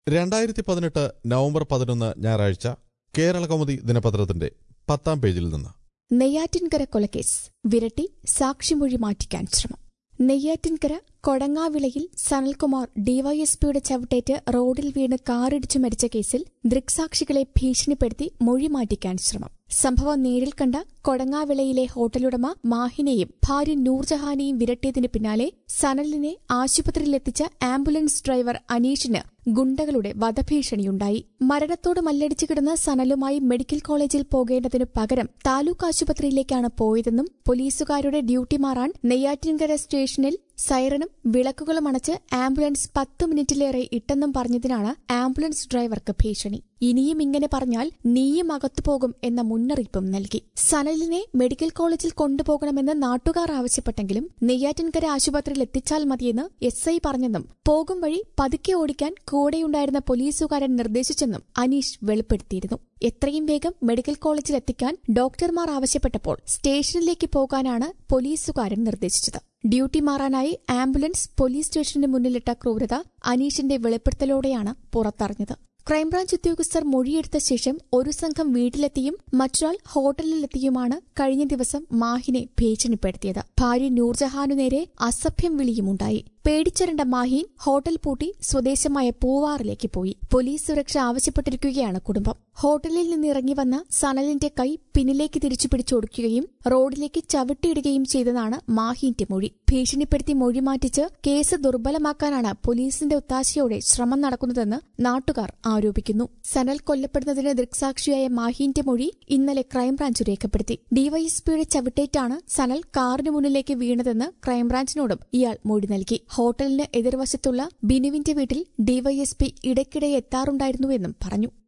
രണ്ടായിരത്തി പതിനെട്ട് നവംബർ പതിനൊന്ന് ഞായറാഴ്ച കേരള കൗമുദി ദിനപത്രത്തിന്റെ പത്താം പേജിൽ നിന്ന് നെയ്യാറ്റിൻകര കൊലക്കേസ് വിരട്ടി സാക്ഷിമൊഴി മാറ്റിക്കാൻ ശ്രമം നെയ്യാറ്റിൻകര കൊടങ്ങാവിളയിൽ സനൽകുമാർ ഡിവൈഎസ്പിയുടെ ചവിട്ടേറ്റ് റോഡിൽ വീണ് കാറിടിച്ചു മരിച്ച കേസിൽ ദൃക്സാക്ഷികളെ ഭീഷണിപ്പെടുത്തി മൊഴി മാറ്റിക്കാൻ ശ്രമം സംഭവം നേരിൽ കണ്ട കൊടങ്ങാവിളയിലെ ഹോട്ടലുടമ മാഹിനെയും ഭാര്യ നൂർജഹാനെയും വിരട്ടിയതിന് പിന്നാലെ സനലിനെ ആശുപത്രിയിലെത്തിച്ച ആംബുലൻസ് ഡ്രൈവർ അനീഷിന് ഗുണ്ടകളുടെ വധഭീഷണിയുണ്ടായി മരണത്തോട് മല്ലടിച്ചു കിടന്ന സനലുമായി മെഡിക്കൽ കോളേജിൽ പോകേണ്ടതിനു പകരം താലൂക്ക് ആശുപത്രിയിലേക്കാണ് പോയതെന്നും പോലീസുകാരുടെ ഡ്യൂട്ടി മാറാൻ നെയ്യാറ്റിൻകര സ്റ്റേഷനിൽ സൈറനും വിളക്കുകളും അണച്ച് ആംബുലൻസ് പത്ത് മിനിറ്റിലേറെ ഇട്ടെന്നും പറഞ്ഞതിനാണ് ആംബുലൻസ് ഡ്രൈവർക്ക് ഭീഷണി ഇനിയും ഇങ്ങനെ പറഞ്ഞാൽ നീയും അകത്തു പോകും എന്ന മുന്നറിയിപ്പും നൽകി സനലിനെ മെഡിക്കൽ കോളേജിൽ കൊണ്ടുപോകണമെന്ന് നാട്ടുകാർ ആവശ്യപ്പെട്ടെങ്കിലും നെയ്യാറ്റിൻകര ആശുപത്രിയിൽ എത്തിച്ചാൽ മതിയെന്ന് എസ് ഐ പറഞ്ഞെന്നും പോകും വഴി പതുക്കെ ഓടിക്കാൻ കൂടെയുണ്ടായിരുന്ന പോലീസുകാരൻ നിർദ്ദേശിച്ചെന്നും അനീഷ് വെളിപ്പെടുത്തിയിരുന്നു എത്രയും വേഗം മെഡിക്കൽ കോളേജിൽ എത്തിക്കാൻ ഡോക്ടർമാർ ആവശ്യപ്പെട്ടപ്പോൾ സ്റ്റേഷനിലേക്ക് പോകാനാണ് പോലീസുകാരൻ നിർദ്ദേശിച്ചത് ഡ്യൂട്ടി മാറാനായി ആംബുലൻസ് പോലീസ് സ്റ്റേഷന് മുന്നിലിട്ട ക്രൂരത അനീഷിന്റെ വെളിപ്പെടുത്തലോടെയാണ് പുറത്തറിഞ്ഞത് ക്രൈംബ്രാഞ്ച് ഉദ്യോഗസ്ഥർ മൊഴിയെടുത്ത ശേഷം ഒരു സംഘം വീട്ടിലെത്തിയും മറ്റൊരാൾ ഹോട്ടലിലെത്തിയുമാണ് കഴിഞ്ഞ ദിവസം മാഹിനെ ഭീഷണിപ്പെടുത്തിയത് ഭാര്യ നൂർജഹാനു നേരെ അസഭ്യം വിളിയുമുണ്ടായി പേടിച്ചരണ്ട മാഹീൻ ഹോട്ടൽ പൂട്ടി സ്വദേശമായ പൂവാറിലേക്ക് പോയി പോലീസ് സുരക്ഷ ആവശ്യപ്പെട്ടിരിക്കുകയാണ് കുടുംബം ഹോട്ടലിൽ നിന്ന് ഇറങ്ങി വന്ന സനലിന്റെ കൈ പിന്നിലേക്ക് തിരിച്ചു പിടിച്ചൊടുക്കുകയും റോഡിലേക്ക് ചവിട്ടിയിടുകയും ചെയ്തതാണ് മാഹീന്റെ മൊഴി ഭീഷണിപ്പെടുത്തി മൊഴി മാറ്റിച്ച് കേസ് ദുർബലമാക്കാനാണ് പോലീസിന്റെ ഒത്താശയോടെ ശ്രമം നടക്കുന്നതെന്ന് നാട്ടുകാർ ആരോപിക്കുന്നു സനൽ കൊല്ലപ്പെടുന്നതിന് ദൃക്സാക്ഷിയായ മാഹീന്റെ മൊഴി ഇന്നലെ ക്രൈംബ്രാഞ്ച് രേഖപ്പെടുത്തി ഡിവൈഎസ്പിയുടെ ചവിട്ടേറ്റാണ് സനൽ കാറിന് മുന്നിലേക്ക് വീണതെന്ന് ക്രൈംബ്രാഞ്ചിനോടും ഇയാൾ മൊഴി നൽകി ഹോട്ടലിന് എതിർവശത്തുള്ള ബിനുവിന്റെ വീട്ടിൽ ഡിവൈഎസ്പി ഇടയ്ക്കിടെ എത്താറുണ്ടായിരുന്നുവെന്നും പറഞ്ഞു